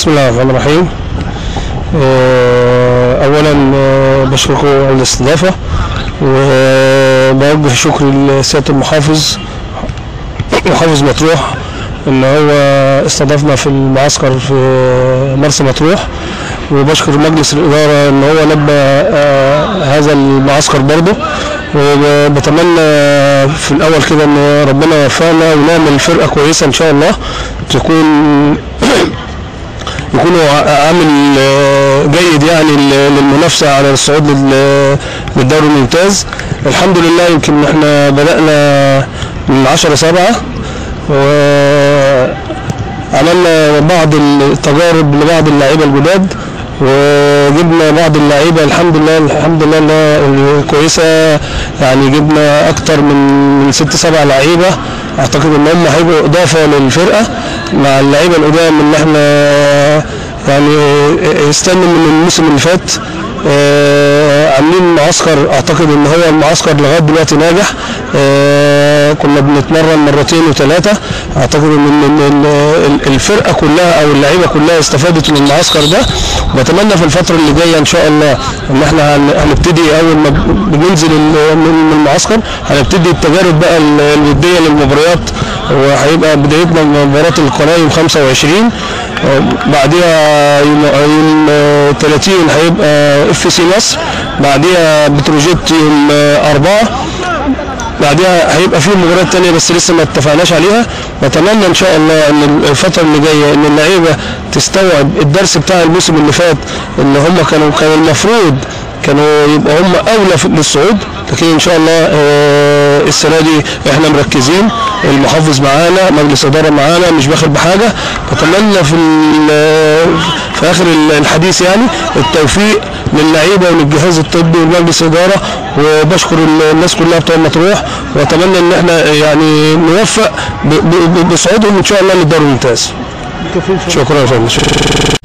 بسم الله الرحمن الرحيم آه، اولا آه، بشكركم على الاستضافه وبوجه شكري لسياده المحافظ محافظ مطروح ان هو استضافنا في المعسكر في مرسى مطروح وبشكر مجلس الاداره ان هو لبى آه، هذا المعسكر برضه وبتمنى في الاول كده ان ربنا يوفقنا ونعمل فرقه كويسه ان شاء الله تكون يكونوا ع- عامل آه، جيد يعني لل- للمنافسه على الصعود لل- للدوري الممتاز الحمد لله يمكن احنا بدانا من 10 7 وعملنا بعض التجارب لبعض اللعيبه الجداد وجبنا بعض اللعيبه الحمد لله الحمد لله إنها كويسه يعني جبنا اكتر من من ست سبع لعيبه اعتقد ان هم هيبقوا اضافه للفرقه مع اللعيبه القدام اللي احنا يعني استنوا من الموسم اللي فات آه، عاملين معسكر اعتقد ان هو المعسكر لغايه دلوقتي ناجح آه، كنا بنتمرن مرتين وثلاثه اعتقد ان إن- إن ال- الفرقه كلها او اللعيبه كلها استفادت من المعسكر ده وبتمنى في الفتره اللي جايه ان شاء الله ان احنا هن- هنبتدي اول ما بننزل ال- من من المعسكر هنبتدي التجارب بقى ال- الوديه للمباريات وهيبقى بدايتنا مباراه القناه يوم 25 آه، بعديها يوم يوم آه، 30 هيبقى اف سي مصر بعديها بتروجيت يوم آه، 4 بعديها هيبقى في مباريات تانية بس لسه ما اتفقناش عليها بتمنى ان شاء الله ان الفترة اللي جاية ان اللعيبة تستوعب الدرس بتاع الموسم اللي فات ان هم كانوا كان المفروض كانوا يبقى هم اولى في- للصعود لكن ان شاء الله آه، السنه دي احنا مركزين المحافظ معانا مجلس اداره معانا مش باخد بحاجه بتمنى في ال- في اخر ال- الحديث يعني التوفيق للعيبه وللجهاز الطبي ولمجلس الاداره وبشكر ال- الناس كلها بتوع مطروح واتمنى ان احنا يعني نوفق ب- ب- ب- بصعودهم ان شاء الله للدوري الممتاز شكرا يا فندم